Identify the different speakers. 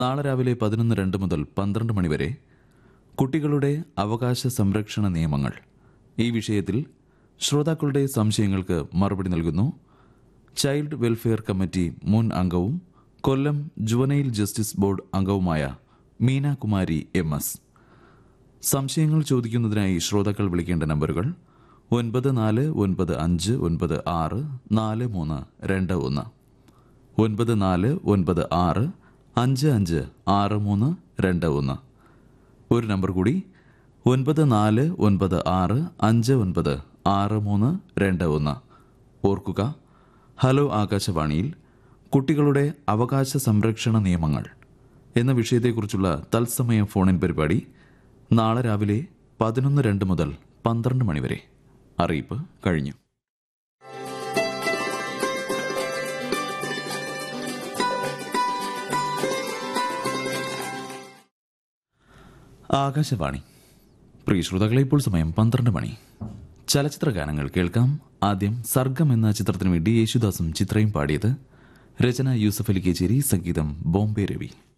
Speaker 1: നാളെ രാവിലെ പതിനൊന്ന് രണ്ട് മുതൽ പന്ത്രണ്ട് മണിവരെ കുട്ടികളുടെ അവകാശ സംരക്ഷണ നിയമങ്ങൾ ഈ വിഷയത്തിൽ ശ്രോതാക്കളുടെ സംശയങ്ങൾക്ക് മറുപടി നൽകുന്നു ചൈൽഡ് വെൽഫെയർ കമ്മിറ്റി മുൻ അംഗവും കൊല്ലം ജുവനൈൽ ജസ്റ്റിസ് ബോർഡ് അംഗവുമായ മീന കുമാരി എം എസ് സംശയങ്ങൾ ചോദിക്കുന്നതിനായി ശ്രോതാക്കൾ വിളിക്കേണ്ട നമ്പറുകൾ ഒൻപത് നാല് ഒൻപത് അഞ്ച് ഒൻപത് ആറ് നാല് മൂന്ന് രണ്ട് ഒന്ന് ഒൻപത് നാല് ഒൻപത് ആറ് അഞ്ച് അഞ്ച് ആറ് മൂന്ന് രണ്ട് ഒന്ന് ഒരു നമ്പർ കൂടി ഒൻപത് നാല് ഒൻപത് ആറ് അഞ്ച് ഒൻപത് ആറ് മൂന്ന് രണ്ട് ഒന്ന് ഓർക്കുക ഹലോ ആകാശവാണിയിൽ കുട്ടികളുടെ അവകാശ സംരക്ഷണ നിയമങ്ങൾ എന്ന വിഷയത്തെക്കുറിച്ചുള്ള തത്സമയ ഫോണിൻ പരിപാടി നാളെ രാവിലെ പതിനൊന്ന് രണ്ട് മുതൽ പന്ത്രണ്ട് മണിവരെ അറിയിപ്പ് കഴിഞ്ഞു ആകാശവാണി പ്രിയ ശ്രോതാക്കളെ ഇപ്പോൾ സമയം പന്ത്രണ്ട് മണി ചലച്ചിത്ര ഗാനങ്ങൾ കേൾക്കാം ആദ്യം സർഗം എന്ന ചിത്രത്തിനു വേണ്ടി യേശുദാസും ചിത്രയും പാടിയത് രചന യൂസഫ് അലി കേച്ചേരി സംഗീതം ബോംബെ രവി